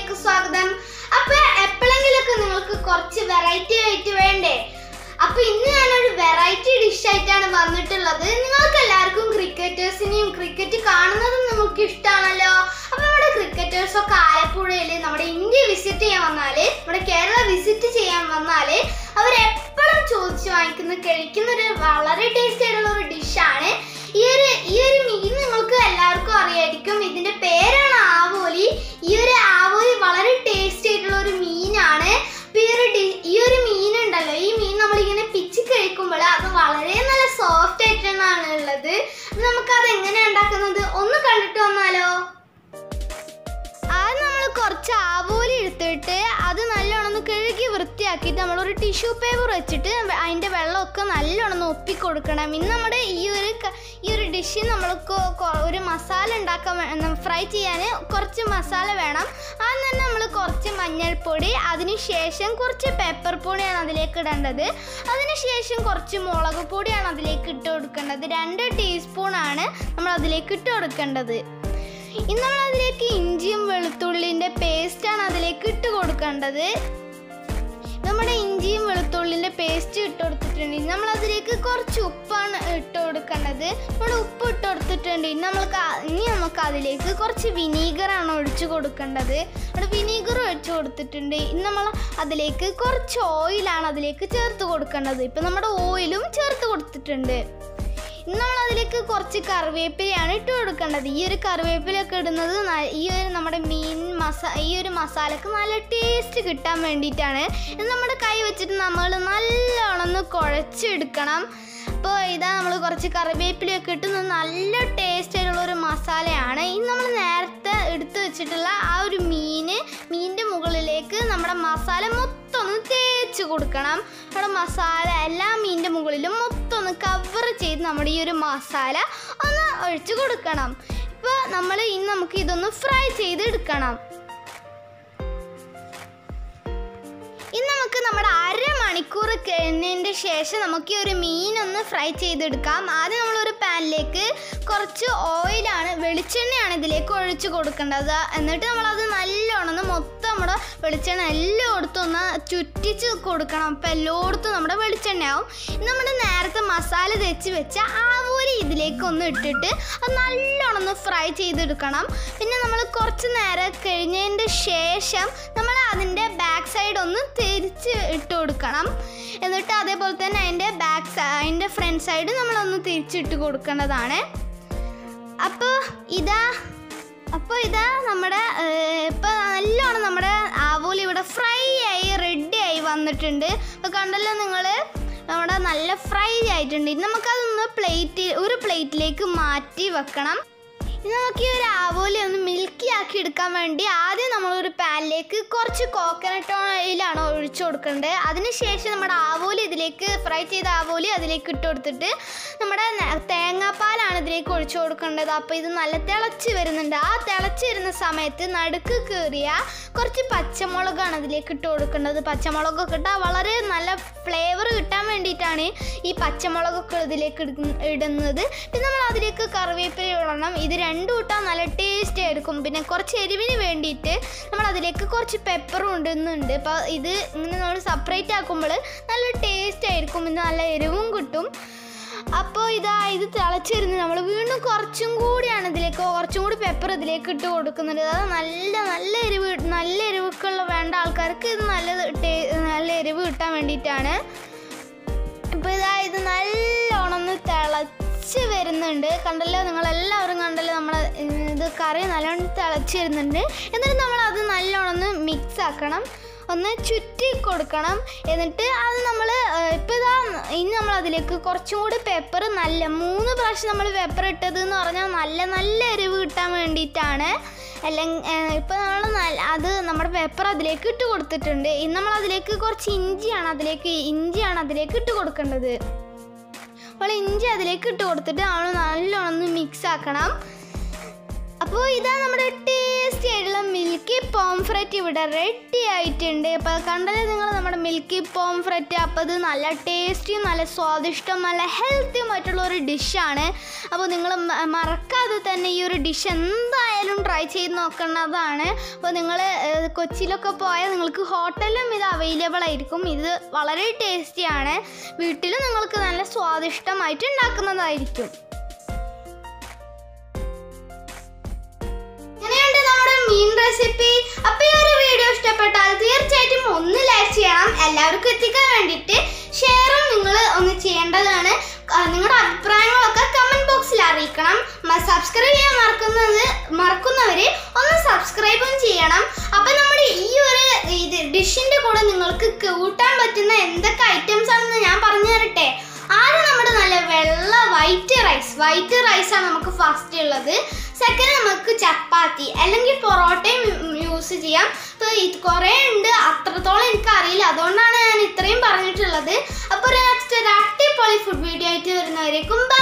വീഡിയോയിലേക്ക് സ്വാഗതം അപ്പൊ എപ്പോഴെങ്കിലൊക്കെ നിങ്ങൾക്ക് കുറച്ച് വെറൈറ്റി ആയിട്ട് വേണ്ടേ അപ്പൊ ഇന്ന് ഞാനൊരു വെറൈറ്റി ഡിഷ് ആയിട്ടാണ് വന്നിട്ടുള്ളത് നിങ്ങൾക്ക് എല്ലാവർക്കും ക്രിക്കറ്റേഴ്സിനെയും ക്രിക്കറ്റ് കാണുന്നതും നമുക്ക് ഇഷ്ടമാണല്ലോ അപ്പൊ നമ്മുടെ ക്രിക്കറ്റേഴ്സ് ഒക്കെ ആലപ്പുഴയിൽ നമ്മുടെ ഇന്ത്യ വിസിറ്റ് ചെയ്യാൻ വന്നാല് നമ്മുടെ കേരള വിസിറ്റ് ചെയ്യാൻ വന്നാല് അവരെപ്പോഴും ചോദിച്ചു വാങ്ങിക്കുന്ന കഴിക്കുന്ന ഒരു വളരെ ടേസ്റ്റി ആയിട്ടുള്ള ഒരു ഡിഷാണ് ഈ ഒരു ഈ ഒരു മീൻ നിങ്ങൾക്ക് എല്ലാവർക്കും അറിയായിരിക്കും ഇതിന്റെ പേരാണ് ആവോലി ഈ ഒരു ആവോലി വളരെ ടേസ്റ്റി ആയിട്ടുള്ള ഒരു മീനാണ് അപ്പൊ ഈ ഒരു ഡി- ഈ ഒരു മീൻ ഉണ്ടല്ലോ ഈ മീൻ നമ്മൾ ഇങ്ങനെ പിച്ചി കഴിക്കുമ്പോൾ അത് വളരെ നല്ല സോഫ്റ്റ് ആയിട്ടാണ് ഉള്ളത് അപ്പൊ നമുക്ക് അത് എങ്ങനെയാണ് ഉണ്ടാക്കുന്നത് ഒന്ന് കണ്ടിട്ട് വന്നാലോ ആദ്യം നമ്മൾ കുറച്ച് ആവോലി എടുത്തിട്ട് അത് നല്ലോണം ഒന്ന് കഴുകി വൃത്തിയാക്കിയിട്ട് നമ്മളൊരു ടിഷ്യൂ പേപ്പർ വെച്ചിട്ട് വെ- അതിൻ്റെ വെള്ളമൊക്കെ നല്ലോണം ഒന്ന് ഒപ്പിക്കൊടുക്കണം ഇന്ന് നമ്മുടെ ഈ ഒരു ക- ഈ ഒരു ഡിഷ് നമ്മൾക്ക് കൊ- ഒരു മസാല ഉണ്ടാക്കാൻ ഫ്രൈ ചെയ്യാൻ കുറച്ച് മസാല വേണം ആദ്യം തന്നെ നമ്മൾ കുറച്ച് മഞ്ഞൾപ്പൊടി അതിനുശേഷം കുറച്ച് പെപ്പർ പൊടിയാണ് അതിലേക്ക് ഇടേണ്ടത് അതിനുശേഷം കുറച്ച് മുളക് പൊടിയാണ് അതിലേക്ക് ഇട്ട് കൊടുക്കേണ്ടത് രണ്ട് ടീസ്പൂണാണ് നമ്മൾ അതിലേക്ക് ഇട്ട് കൊടുക്കേണ്ടത് ഇന്ന് നമ്മൾ അതിലേക്ക് ഇഞ്ചിയും വെളുത്തുള്ളിൻ്റെ പേസ്റ്റാണ് അതിലേക്ക് ഇട്ട് കൊടുക്കേണ്ടത് നമ്മുടെ ഇഞ്ചിയും വെളുത്തുള്ളിൻ്റെ പേസ്റ്റ് ഇട്ട് കൊടുത്തിട്ടുണ്ട് ഇനി നമ്മൾ അതിലേക്ക് കുറച്ച് ഉപ്പാണ് ഇട്ട് കൊടുക്കേണ്ടത് നമ്മൾ ഉപ്പ് ഇട്ട് കൊടുത്തിട്ടുണ്ട് ഇനി നമ്മൾക്ക് ആ- ഇനി നമുക്ക് അതിലേക്ക് കുറച്ച് വിനീഗറാണ് ഒഴിച്ച് കൊടുക്കേണ്ടത് അവിടെ വിനീഗർ ഒഴിച്ച് കൊടുത്തിട്ടുണ്ട് ഇനി നമ്മൾ അതിലേക്ക് കുറച്ച് ഓയിലാണ് അതിലേക്ക് ചേർത്ത് കൊടുക്കേണ്ടത് ഇപ്പം നമ്മുടെ ഓയിലും ചേർത്ത് കൊടുത്തിട്ടുണ്ട് ഇന്ന് നമ്മൾ അതിലേക്ക് കുറച്ച് കറിവേപ്പിലയാണ് ഇട്ട് കൊടുക്കേണ്ടത് ഈ ഒരു കറിവേപ്പിലൊക്കെ ഇടുന്നത് ന- ഈ ഒരു നമ്മുടെ മീൻ മസാ ഈ ഒരു മസാലക്ക് നല്ല ടേസ്റ്റ് കിട്ടാൻ വേണ്ടിയിട്ടാണ് ഇത് നമ്മുടെ കൈ വെച്ചിട്ട് നമ്മൾ നല്ലോണം ഒന്ന് കുഴച്ചെടുക്കണം അപ്പോൾ ഇതാ നമ്മൾ കുറച്ച് കറിവേപ്പിലയൊക്കെ ഇട്ട് നല്ല ടേസ്റ്റ് ആയിട്ടുള്ള ഒരു മസാലയാണ് ഇനി നമ്മൾ നേരത്തെ എടുത്തു വെച്ചിട്ടുള്ള ആ ഒരു മീന് മീനിൻ്റെ മുകളിലേക്ക് നമ്മുടെ മസാല മൊത്തം ഒന്ന് തേച്ച് കൊടുക്കണം നമ്മുടെ മസാല എല്ലാ മീനിൻ്റെ മുകളിലും മൊത്തം ഒന്ന് കവർ ചെയ്ത് നമ്മുടെ ഈ ഒരു മസാല ഒന്ന് ഒഴിച്ചു കൊടുക്കണം ഇപ്പോൾ നമ്മൾ ഇനി നമുക്ക് ഇതൊന്ന് ഫ്രൈ ചെയ്തെടുക്കണം ഇനി നമുക്ക് നമ്മുടെ അരമണിക്കൂർ കഴിഞ്ഞതിൻ്റെ ശേഷം നമുക്ക് ഈ ഒരു മീനൊന്ന് ഫ്രൈ ചെയ്തെടുക്കാം ആദ്യം നമ്മളൊരു പാനിലേക്ക് കുറച്ച് ഓയിലാണ് വെളിച്ചെണ്ണയാണ് ഇതിലേക്ക് ഒഴിച്ച് കൊടുക്കേണ്ടത് എന്നിട്ട് നമ്മളത് നല്ലോണം ഒന്ന് മൊത്തം നമ്മുടെ വെളിച്ചെണ്ണ എല്ലായിടത്തും ഒന്ന് ചുറ്റിച്ച് കൊടുക്കണം അപ്പം എല്ലായിടത്തും നമ്മുടെ വെളിച്ചെണ്ണയാവും ഇനി നമ്മുടെ നേരത്തെ മസാല തേച്ച് വെച്ച ആവൂരി ഇതിലേക്ക് ഒന്ന് ഇട്ടിട്ട് അത് നല്ലോണം ഒന്ന് ഫ്രൈ ചെയ്തെടുക്കണം പിന്നെ നമ്മൾ കുറച്ച് നേരം കഴിഞ്ഞതിൻ്റെ ശേഷം നമ്മൾ അതിൻ്റെ ബാക്ക് സൈഡ് ഒന്ന് തിരിച്ച് ഇട്ട് കൊടുക്കണം എന്നിട്ട് അതേപോലെ തന്നെ അതിൻ്റെ ബാക്ക് അതിൻ്റെ ഫ്രണ്ട് സൈഡ് നമ്മളൊന്ന് തിരിച്ചിട്ട് കൊടുക്കേണ്ടതാണ് അപ്പോൾ ഇതാ അപ്പോൾ ഇതാ നമ്മുടെ ഇപ്പോൾ നല്ലോണം നമ്മുടെ ആവോലി ഇവിടെ ഫ്രൈ ആയി റെഡി ആയി വന്നിട്ടുണ്ട് അപ്പോൾ കണ്ടല്ലോ നിങ്ങൾ നമ്മുടെ നല്ല ഫ്രൈ ആയിട്ടുണ്ട് ഇനി നമുക്കതൊന്ന് പ്ലേറ്റ് ഒരു പ്ലേറ്റിലേക്ക് മാറ്റി വെക്കണം ഇനി നമുക്ക് ഈ ഒരു ആവോലി ഒന്ന് മിൽക്കി ആക്കി എടുക്കാൻ വേണ്ടി ആദ്യം നമ്മളൊരു പാനിലേക്ക് കുറച്ച് കോക്കനട്ട് ഓയിലാണ് ഒഴിച്ചു കൊടുക്കേണ്ടത് അതിനുശേഷം നമ്മുടെ ആവോലി ഇതിലേക്ക് ഫ്രൈ ചെയ്ത ആവോലി അതിലേക്ക് ഇട്ട് കൊടുത്തിട്ട് നമ്മുടെ ന- തേങ്ങാപ്പാലാണ് ഇതിലേക്ക് ഒഴിച്ചു കൊടുക്കേണ്ടത് അപ്പോൾ ഇത് നല്ല തിളച്ച് വരുന്നുണ്ട് ആ തിളച്ച് വരുന്ന സമയത്ത് നടുക്ക് കീറിയ കുറച്ച് പച്ചമുളകാണ് അതിലേക്ക് ഇട്ട് കൊടുക്കേണ്ടത് പച്ചമുളകൊക്കെ ഇട്ടാൽ വളരെ നല്ല ഫ്ലേവർ കിട്ടാൻ വേണ്ടിയിട്ടാണ് ഈ പച്ചമുളകൊക്കെ ഇതിലേക്ക് ഇടുന്ന- ഇടുന്നത് പിന്നെ നമ്മൾ അതിലേക്ക് കറിവേപ്പില ഇടണം ഇത് രണ്ടും ഇട്ടാൽ നല്ല ടേസ്റ്റ് ആയിരിക്കും പിന്നെ കുറച്ച് എരിവിന് വേണ്ടിയിട്ട് നമ്മൾ അതിലേക്ക് കുറച്ച് പെപ്പറും ഇടുന്നുണ്ട് അപ്പോൾ ഇത് ഇങ്ങനെ നമ്മൾ സെപ്പറേറ്റ് ആക്കുമ്പോൾ നല്ല ടേസ്റ്റ് ആയിരിക്കും പിന്നെ നല്ല എരിവും കിട്ടും അപ്പോൾ ഇതാ ഇത് തിളച്ചിരുന്ന് നമ്മൾ വീണ്ടും കുറച്ചും കൂടിയാണ് ഇതിലേക്ക് കുറച്ചും കൂടി പെപ്പർ ഇതിലേക്ക് ഇട്ട് കൊടുക്കുന്നുണ്ട് അത് നല്ല നല്ല എരിവ് നല്ല എരിവൊക്കെയുള്ള വേണ്ട ആൾക്കാർക്ക് ഇത് നല്ല ടേ- നല്ല എരിവ് കിട്ടാൻ വേണ്ടിയിട്ടാണ് ഇപ്പോൾ ഇതാ ഇത് നല്ലോണം ഒന്ന് തിളച്ച് വരുന്നുണ്ട് കണ്ടല്ലോ നിങ്ങളെല്ലാവരും കണ്ടല്ലോ നമ്മൾ ഇത് കറി നല്ലോണം തിളച്ച് വരുന്നുണ്ട് എന്നിട്ട് നമ്മൾ അത് നല്ലോണം ഒന്ന് മിക്സ് ആക്കണം ഒന്ന് ചുറ്റി കൊടുക്കണം എന്നിട്ട് അത് നമ്മൾ ഇപ്പോൾ ഇതാ ഇനി നമ്മൾ അതിലേക്ക് കുറച്ചും കൂടി പെപ്പർ നല്ല മൂന്ന് പ്രാവശ്യം നമ്മൾ പെപ്പർ ഇട്ടത് എന്ന് പറഞ്ഞാൽ നല്ല നല്ല എരിവ് കിട്ടാൻ വേണ്ടിയിട്ടാണ് അല്ലെങ്കിൽ ഇപ്പോൾ നമ്മൾ നല്ല അത് നമ്മുടെ പെപ്പർ അതിലേക്ക് ഇട്ട് കൊടുത്തിട്ടുണ്ട് ഇനി നമ്മൾ അതിലേക്ക് കുറച്ച് ഇഞ്ചിയാണ് അതിലേക്ക് ഇഞ്ചിയാണ് അതിലേക്ക് ഇട്ട് കൊടുക്കേണ്ടത് അപ്പോൾ ഇഞ്ചി അതിലേക്ക് ഇട്ട് കൊടുത്തിട്ട് നമ്മൾ നല്ലോണം ഒന്ന് മിക്സ് ആക്കണം അപ്പോൾ ഇതാ നമ്മുടെ ടേസ്റ്റി ആയിട്ടുള്ള മിൽ മിൽക്കി പോംഫ്രറ്റ് ഇവിടെ റെഡി ആയിട്ടുണ്ട് അപ്പോൾ കണ്ടത് നിങ്ങൾ നമ്മുടെ മിൽക്കി പോംഫ്രറ്റ് അപ്പോൾ ഇത് നല്ല ടേസ്റ്റിയും നല്ല സ്വാദിഷ്ടവും നല്ല ഹെൽത്തിയും ആയിട്ടുള്ള ഒരു ഡിഷാണ് അപ്പോൾ നിങ്ങൾ മ- മറക്കാതെ തന്നെ ഈ ഒരു ഡിഷ് എന്തായാലും ട്രൈ ചെയ്ത് നോക്കേണ്ടതാണ് അപ്പോൾ നിങ്ങൾ കൊച്ചിയിലൊക്കെ പോയാൽ നിങ്ങൾക്ക് ഹോട്ടലിലും ഇത് അവൈലബിൾ ആയിരിക്കും ഇത് വളരെ ടേസ്റ്റിയാണ് വീട്ടിലും നിങ്ങൾക്ക് നല്ല സ്വാദിഷ്ടമായിട്ട് ഉണ്ടാക്കുന്നതായിരിക്കും ഇങ്ങനെയുണ്ട് നമ്മുടെ മീൻ റെസിപ്പി അപ്പൊ ഈ ഒരു വീഡിയോ ഇഷ്ടപ്പെട്ടാൽ തീർച്ചയായിട്ടും ഒന്ന് ലൈക്ക് ചെയ്യണം എല്ലാവർക്കും എത്തിക്കാൻ വേണ്ടിയിട്ട് ഷെയറും നിങ്ങൾ ഒന്ന് ചെയ്യേണ്ടതാണ് ആ, നിങ്ങളുടെ അഭിപ്രായങ്ങളൊക്കെ കമന്റ് ബോക്സിൽ അറിയിക്കണം സബ്സ്ക്രൈബ് ചെയ്യാൻ മറക്കുന്നത് മറക്കുന്നവര് ഒന്ന് സബ്സ്ക്രൈബും ചെയ്യണം അപ്പൊ നമ്മുടെ ഈ ഒരു ഇത് ഡിഷിന്റെ കൂടെ നിങ്ങൾക്ക് കൂട്ടാൻ പറ്റുന്ന എന്തൊക്കെ ഐറ്റംസ് ആണെന്ന് ഞാൻ പറഞ്ഞു തരട്ടെ ആദ്യം നമ്മുടെ നല്ല വെള്ള വൈറ്റ് റൈസ് വൈറ്റ് റൈസ് ആണ് നമുക്ക് ഫസ്റ്റ് ഉള്ളത് സെക്കൻഡ് നമുക്ക് ചപ്പാത്തി അല്ലെങ്കിൽ പൊറോട്ടയും യൂസ് ചെയ്യാം അപ്പോൾ ഇത് കുറേ ഉണ്ട് അത്രത്തോളം എനിക്ക് അറിയില്ല അതുകൊണ്ടാണ് ഞാൻ ഇത്രയും പറഞ്ഞിട്ടുള്ളത് അപ്പോൾ ഒരു നെക്സ്റ്റ് ഒരു അടിപൊളി ഫുഡ് വീഡിയോ ആയിട്ട് വരുന്നവരേക്കും ബൈ